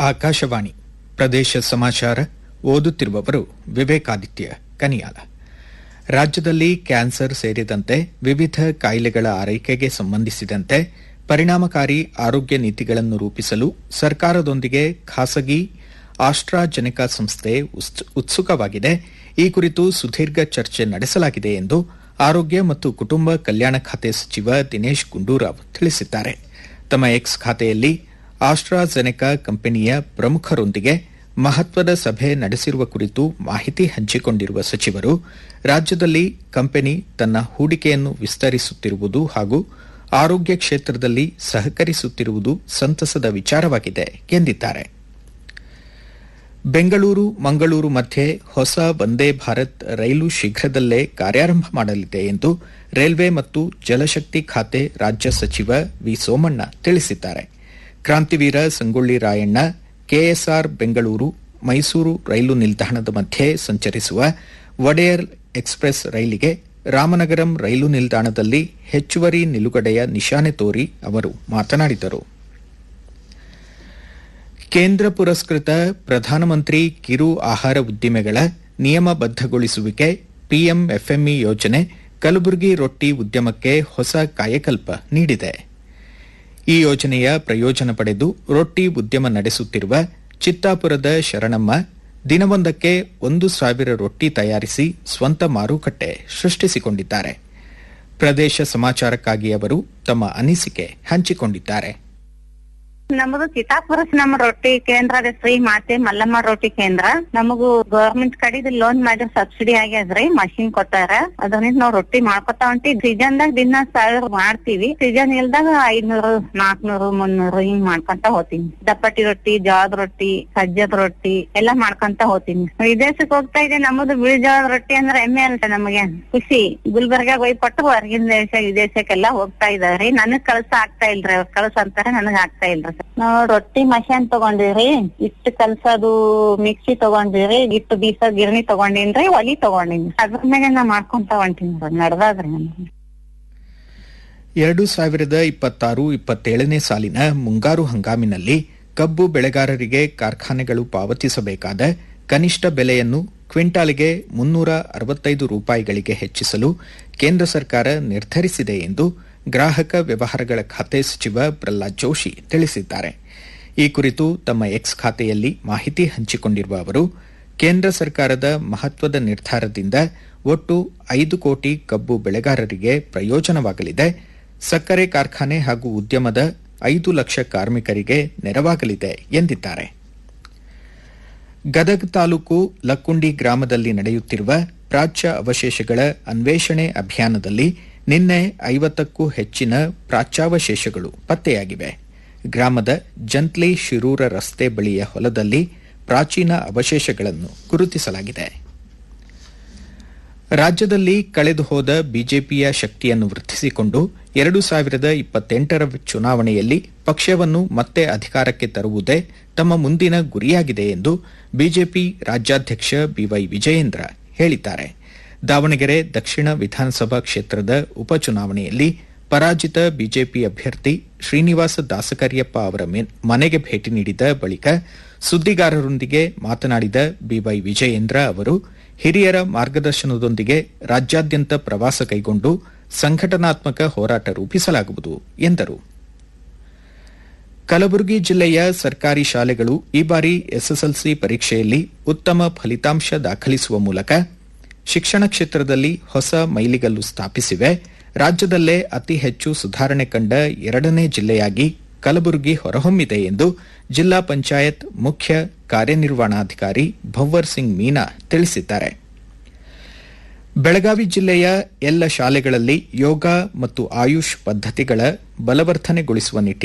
ಆಕಾಶವಾಣಿ ಪ್ರದೇಶ ಸಮಾಚಾರ ಓದುತ್ತಿರುವವರು ವಿವೇಕಾದಿತ್ಯ ಕನಿಯಾಲ ರಾಜ್ಯದಲ್ಲಿ ಕ್ಯಾನ್ಸರ್ ಸೇರಿದಂತೆ ವಿವಿಧ ಕಾಯಿಲೆಗಳ ಆರೈಕೆಗೆ ಸಂಬಂಧಿಸಿದಂತೆ ಪರಿಣಾಮಕಾರಿ ಆರೋಗ್ಯ ನೀತಿಗಳನ್ನು ರೂಪಿಸಲು ಸರ್ಕಾರದೊಂದಿಗೆ ಖಾಸಗಿ ಆಸ್ಟ್ರಾಜೆನೆಕಾ ಸಂಸ್ಥೆ ಉತ್ಸ್- ಉತ್ಸುಕವಾಗಿದೆ ಈ ಕುರಿತು ಸುದೀರ್ಘ ಚರ್ಚೆ ನಡೆಸಲಾಗಿದೆ ಎಂದು ಆರೋಗ್ಯ ಮತ್ತು ಕುಟುಂಬ ಕಲ್ಯಾಣ ಖಾತೆ ಸಚಿವ ದಿನೇಶ್ ಗುಂಡೂರಾವ್ ತಿಳಿಸಿದ್ದಾರೆ ತಮ್ಮ ಎಕ್ಸ್ ಖಾತೆಯಲ್ಲಿ ಆಸ್ಟ್ರಾಜೆನೆಕಾ ಕಂಪನಿಯ ಪ್ರಮುಖರೊಂದಿಗೆ ಮಹತ್ವದ ಸಭೆ ನಡೆಸಿರುವ ಕುರಿತು ಮಾಹಿತಿ ಹಂಚಿಕೊಂಡಿರುವ ಸಚಿವರು ರಾಜ್ಯದಲ್ಲಿ ಕಂಪನಿ ತನ್ನ ಹೂಡಿಕೆಯನ್ನು ವಿಸ್ತರಿಸುತ್ತಿರುವುದು ಹಾಗೂ ಆರೋಗ್ಯ ಕ್ಷೇತ್ರದಲ್ಲಿ ಸಹಕರಿಸುತ್ತಿರುವುದು ಸಂತಸದ ವಿಚಾರವಾಗಿದೆ ಎಂದಿದ್ದಾರೆ ಬೆಂಗಳೂರು ಮಂಗಳೂರು ಮಧ್ಯೆ ಹೊಸ ವಂದೇ ಭಾರತ್ ರೈಲು ಶೀಘ್ರದಲ್ಲೇ ಕಾರ್ಯಾರಂಭ ಮಾಡಲಿದೆ ಎಂದು ರೈಲ್ವೆ ಮತ್ತು ಜಲಶಕ್ತಿ ಖಾತೆ ರಾಜ್ಯ ಸಚಿವ ವಿ ಸೋಮಣ್ಣ ತಿಳಿಸಿದ್ದಾರೆ ಕ್ರಾಂತಿವೀರ ಸಂಗೊಳ್ಳಿ ರಾಯಣ್ಣ ಕೆಎಸ್ಆರ್ ಬೆಂಗಳೂರು ಮೈಸೂರು ರೈಲು ನಿಲ್ದಾಣದ ಮಧ್ಯೆ ಸಂಚರಿಸುವ ಒಡೆಯರ್ ಎಕ್ಸ್ಪ್ರೆಸ್ ರೈಲಿಗೆ ರಾಮನಗರಂ ರೈಲು ನಿಲ್ದಾಣದಲ್ಲಿ ಹೆಚ್ಚುವರಿ ನಿಲುಗಡೆಯ ನಿಶಾನೆ ತೋರಿ ಅವರು ಮಾತನಾಡಿದರು ಕೇಂದ್ರ ಪುರಸ್ಕೃತ ಪ್ರಧಾನಮಂತ್ರಿ ಕಿರು ಆಹಾರ ಉದ್ದಿಮೆಗಳ ನಿಯಮಬದ್ದಗೊಳಿಸುವಿಕೆ ಪಿಎಂಎಫ್ಎಂಇ ಯೋಜನೆ ಕಲಬುರಗಿ ರೊಟ್ಟಿ ಉದ್ಯಮಕ್ಕೆ ಹೊಸ ಕಾಯಕಲ್ಪ ನೀಡಿದೆ ಈ ಯೋಜನೆಯ ಪ್ರಯೋಜನ ಪಡೆದು ರೊಟ್ಟಿ ಉದ್ಯಮ ನಡೆಸುತ್ತಿರುವ ಚಿತ್ತಾಪುರದ ಶರಣಮ್ಮ ದಿನವೊಂದಕ್ಕೆ ಒಂದು ಸಾವಿರ ರೊಟ್ಟಿ ತಯಾರಿಸಿ ಸ್ವಂತ ಮಾರುಕಟ್ಟೆ ಸೃಷ್ಟಿಸಿಕೊಂಡಿದ್ದಾರೆ ಪ್ರದೇಶ ಸಮಾಚಾರಕ್ಕಾಗಿ ಅವರು ತಮ್ಮ ಅನಿಸಿಕೆ ಹಂಚಿಕೊಂಡಿದ್ದಾರೆ ನಮ್ಮದು ಚಿತ್ತಾಪುರ ನಮ್ಮ ರೊಟ್ಟಿ ಕೇಂದ್ರ ರೀ ಶ್ರೀ ಮಾತೆ ಮಲ್ಲಮ್ಮ ರೊಟ್ಟಿ ಕೇಂದ್ರ ನಮಗೂ ಗವರ್ಮೆಂಟ್ ಕಡೆದು ಲೋನ್ ಮಾಡಿ ಸಬ್ಸಿಡಿ ಆಗ್ಯದ್ರಿ ಮಷಿನ್ ಕೊಟ್ಟಾರ ಅದರಿಂದ ನಾವ್ ರೊಟ್ಟಿ ಮಾಡ್ಕೊತಾ ಹೊಂಟಿ ಸೀಸನ್ ದಾಗ ದಿನ ಸಾವಿರ ಮಾಡ್ತೀವಿ ಸೀಸನ್ ಇಲ್ದಾಗ ಐದ್ನೂರು ನಾಲ್ಕನೂರು ಮುನ್ನೂರು ಹಿಂಗ್ ಮಾಡ್ಕೊಂತ ಹೋಗ್ತೀನಿ ದಪ್ಪಟ್ಟಿ ರೊಟ್ಟಿ ಜೋಳದ ರೊಟ್ಟಿ ಸಜ್ಜದ ರೊಟ್ಟಿ ಎಲ್ಲಾ ಮಾಡ್ಕೊಂತ ಹೋಗ್ತೀನಿ ವಿದೇಶಕ್ಕೆ ಹೋಗ್ತಾ ಇದೆ ನಮ್ಮದು ಬಿಳಿ ಜೋಳದ ರೊಟ್ಟಿ ಅಂದ್ರೆ ಹೆಮ್ಮೆ ಅಂತ ನಮಗೆ ಖುಷಿ ಗುಲ್ಬರ್ಗಾಗ ಹೋಗಿ ಕೊಟ್ಟು ಹೊರಗಿನ ದೇಶ ವಿದೇಶಕ್ಕೆಲ್ಲ ಹೋಗ್ತಾ ಇದಾವ್ರಿ ನನಗ್ ಕಳ್ಸ ಆಗ್ತಾ ಇಲ್ರಿ ಅವ್ರ ಕಳ್ಸ ಅಂತಾರೆ ನನಗ್ ಆಗ್ತಾ ಇಲ್ರಿ ನಾವು ರೊಟ್ಟಿ ಮಷಾನ್ ತಗೊಂಡಿವ್ರಿ ಹಿಟ್ಟು ಕಲ್ಸೋದು ಮಿಕ್ಸಿ ತಗೊಂಡಿವ್ರಿ ಹಿಟ್ಟು ಬೀಸೋ ಗಿರಣಿ ತಗೊಂಡಿನ್ರಿ ಒಲಿ ತಗೊಂಡಿನಿ ಅದ್ರ ಮೇಲೆ ನಾ ಮಾಡ್ಕೊಂತ ಹೊಂಟೀನಿ ನಡ್ದಾದ್ರಿ ನಮ್ಗೆ ಎರಡು ಸಾವಿರದ ಇಪ್ಪತ್ತಾರು ಇಪ್ಪತ್ತೇಳನೇ ಸಾಲಿನ ಮುಂಗಾರು ಹಂಗಾಮಿನಲ್ಲಿ ಕಬ್ಬು ಬೆಳೆಗಾರರಿಗೆ ಕಾರ್ಖಾನೆಗಳು ಪಾವತಿಸಬೇಕಾದ ಕನಿಷ್ಠ ಬೆಲೆಯನ್ನು ಕ್ವಿಂಟಾಲಿಗೆ ಮುನ್ನೂರ ಅರವತ್ತೈದು ರೂಪಾಯಿಗಳಿಗೆ ಹೆಚ್ಚಿಸಲು ಕೇಂದ್ರ ಸರ್ಕಾರ ನಿರ್ಧರಿಸಿದೆ ಎಂದು ಗ್ರಾಹಕ ವ್ಯವಹಾರಗಳ ಖಾತೆ ಸಚಿವ ಪ್ರಹ್ಲಾದ್ ಜೋಶಿ ತಿಳಿಸಿದ್ದಾರೆ ಈ ಕುರಿತು ತಮ್ಮ ಎಕ್ಸ್ ಖಾತೆಯಲ್ಲಿ ಮಾಹಿತಿ ಹಂಚಿಕೊಂಡಿರುವ ಅವರು ಕೇಂದ್ರ ಸರ್ಕಾರದ ಮಹತ್ವದ ನಿರ್ಧಾರದಿಂದ ಒಟ್ಟು ಐದು ಕೋಟಿ ಕಬ್ಬು ಬೆಳೆಗಾರರಿಗೆ ಪ್ರಯೋಜನವಾಗಲಿದೆ ಸಕ್ಕರೆ ಕಾರ್ಖಾನೆ ಹಾಗೂ ಉದ್ಯಮದ ಐದು ಲಕ್ಷ ಕಾರ್ಮಿಕರಿಗೆ ನೆರವಾಗಲಿದೆ ಎಂದಿದ್ದಾರೆ ಗದಗ ತಾಲೂಕು ಲಕ್ಕುಂಡಿ ಗ್ರಾಮದಲ್ಲಿ ನಡೆಯುತ್ತಿರುವ ಪ್ರಾಚ್ಯ ಅವಶೇಷಗಳ ಅನ್ವೇಷಣೆ ಅಭಿಯಾನದಲ್ಲಿ ನಿನ್ನೆ ಐವತ್ತಕ್ಕೂ ಹೆಚ್ಚಿನ ಪ್ರಾಚ್ಯಾವಶೇಷಗಳು ಪತ್ತೆಯಾಗಿವೆ ಗ್ರಾಮದ ಜಂತ್ಲಿ ಶಿರೂರ ರಸ್ತೆ ಬಳಿಯ ಹೊಲದಲ್ಲಿ ಪ್ರಾಚೀನ ಅವಶೇಷಗಳನ್ನು ಗುರುತಿಸಲಾಗಿದೆ ರಾಜ್ಯದಲ್ಲಿ ಕಳೆದು ಹೋದ ಬಿಜೆಪಿಯ ಶಕ್ತಿಯನ್ನು ವೃದ್ಧಿಸಿಕೊಂಡು ಎರಡು ಸಾವಿರದ ಇಪ್ಪತ್ತೆಂಟರ ಚುನಾವಣೆಯಲ್ಲಿ ಪಕ್ಷವನ್ನು ಮತ್ತೆ ಅಧಿಕಾರಕ್ಕೆ ತರುವುದೇ ತಮ್ಮ ಮುಂದಿನ ಗುರಿಯಾಗಿದೆ ಎಂದು ಬಿಜೆಪಿ ರಾಜ್ಯಾಧ್ಯಕ್ಷ ಬಿವೈ ವಿಜಯೇಂದ್ರ ಹೇಳಿದ್ದಾರೆ ದಾವಣಗೆರೆ ದಕ್ಷಿಣ ವಿಧಾನಸಭಾ ಕ್ಷೇತ್ರದ ಉಪಚುನಾವಣೆಯಲ್ಲಿ ಪರಾಜಿತ ಬಿಜೆಪಿ ಅಭ್ಯರ್ಥಿ ಶ್ರೀನಿವಾಸ ದಾಸಕರಿಯಪ್ಪ ಅವರ ಮೆ- ಮನೆಗೆ ಭೇಟಿ ನೀಡಿದ ಬಳಿಕ ಸುದ್ದಿಗಾರರೊಂದಿಗೆ ಮಾತನಾಡಿದ ಬಿವೈ ವಿಜಯೇಂದ್ರ ಅವರು ಹಿರಿಯರ ಮಾರ್ಗದರ್ಶನದೊಂದಿಗೆ ರಾಜ್ಯಾದ್ಯಂತ ಪ್ರವಾಸ ಕೈಗೊಂಡು ಸಂಘಟನಾತ್ಮಕ ಹೋರಾಟ ರೂಪಿಸಲಾಗುವುದು ಎಂದರು ಕಲಬುರಗಿ ಜಿಲ್ಲೆಯ ಸರ್ಕಾರಿ ಶಾಲೆಗಳು ಈ ಬಾರಿ ಎಸ್ಎಸ್ಎಲ್ಸಿ ಪರೀಕ್ಷೆಯಲ್ಲಿ ಉತ್ತಮ ಫಲಿತಾಂಶ ದಾಖಲಿಸುವ ಮೂಲಕ ಶಿಕ್ಷಣ ಕ್ಷೇತ್ರದಲ್ಲಿ ಹೊಸ ಮೈಲಿಗಲ್ಲು ಸ್ಥಾಪಿಸಿವೆ ರಾಜ್ಯದಲ್ಲೇ ಅತಿ ಹೆಚ್ಚು ಸುಧಾರಣೆ ಕಂಡ ಎರಡನೇ ಜಿಲ್ಲೆಯಾಗಿ ಕಲಬುರಗಿ ಹೊರಹೊಮ್ಮಿದೆ ಎಂದು ಜಿಲ್ಲಾ ಪಂಚಾಯತ್ ಮುಖ್ಯ ಕಾರ್ಯನಿರ್ವಹಣಾಧಿಕಾರಿ ಭವ್ವರ್ ಸಿಂಗ್ ಮೀನಾ ತಿಳಿಸಿದ್ದಾರೆ ಬೆಳಗಾವಿ ಜಿಲ್ಲೆಯ ಎಲ್ಲ ಶಾಲೆಗಳಲ್ಲಿ ಯೋಗ ಮತ್ತು ಆಯುಷ್ ಪದ್ಧತಿಗಳ ಬಲವರ್ಧನೆಗೊಳಿಸುವ ನಿಟ್ಟಿನಲ್ಲಿ